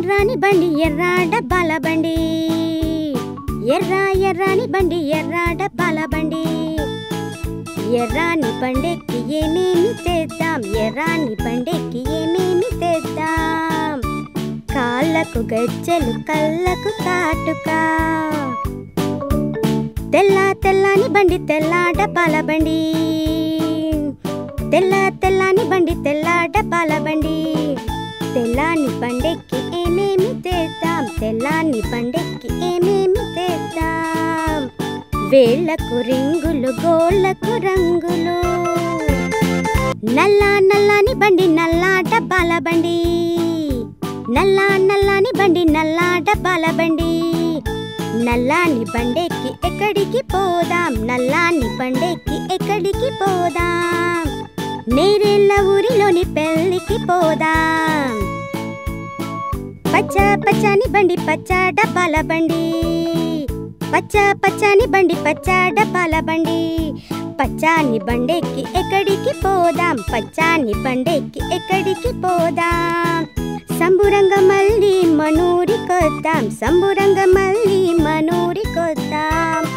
ఎర్రాని బండి ఎర్ర డబ్బాల బండి ఎర్ర ఎర్రాని బండి ఎర్ర డబ్బాల బండి ఎర్రాని బండెక్కి ఏమేమి తెద్దాం ఎర్రాని బండెక్కి ఏమేమి తెద్దాం కాళ్ళకు గజ్జలు కళ్ళకు కాటుకా తెల్ల తెల్లని బండి తెల్ల డబ్బాల బండి తెల్ల తెల్లని బండి తెల్ల డబ్బాల బండి తెల్లాని బండెక్కి ఏమేమి తెద్దాం తెల్లాని బండెక్కి ఏమేమి తెద్దాం వేళ్లకు రింగులు గోళ్ళకు రంగులు నల్ల నల్లని బండి నల్ల డబ్బాల బండి నల్ల నల్లని బండి నల్ల డబ్బాల బండి నల్లాని బండెక్కి ఎక్కడికి పోదాం నల్లాని బండెక్కి ఎక్కడికి పోదాం నేరెళ్ళ ఊరిలోని పెళ్ళికి పోదాం పచ్చ పచ్చని బండి పచ్చ డబ్బాల బండి పచ్చ పచ్చని బండి పచ్చ డబ్బాల బండి పచ్చాని బండెక్కి ఎక్కడికి పోదాం పచ్చాని బండెక్కి ఎక్కడికి పోదాం సంబురంగ మళ్ళీ మనూరి కొద్దాం సంబురంగ మళ్ళీ మనూరి కొద్దాం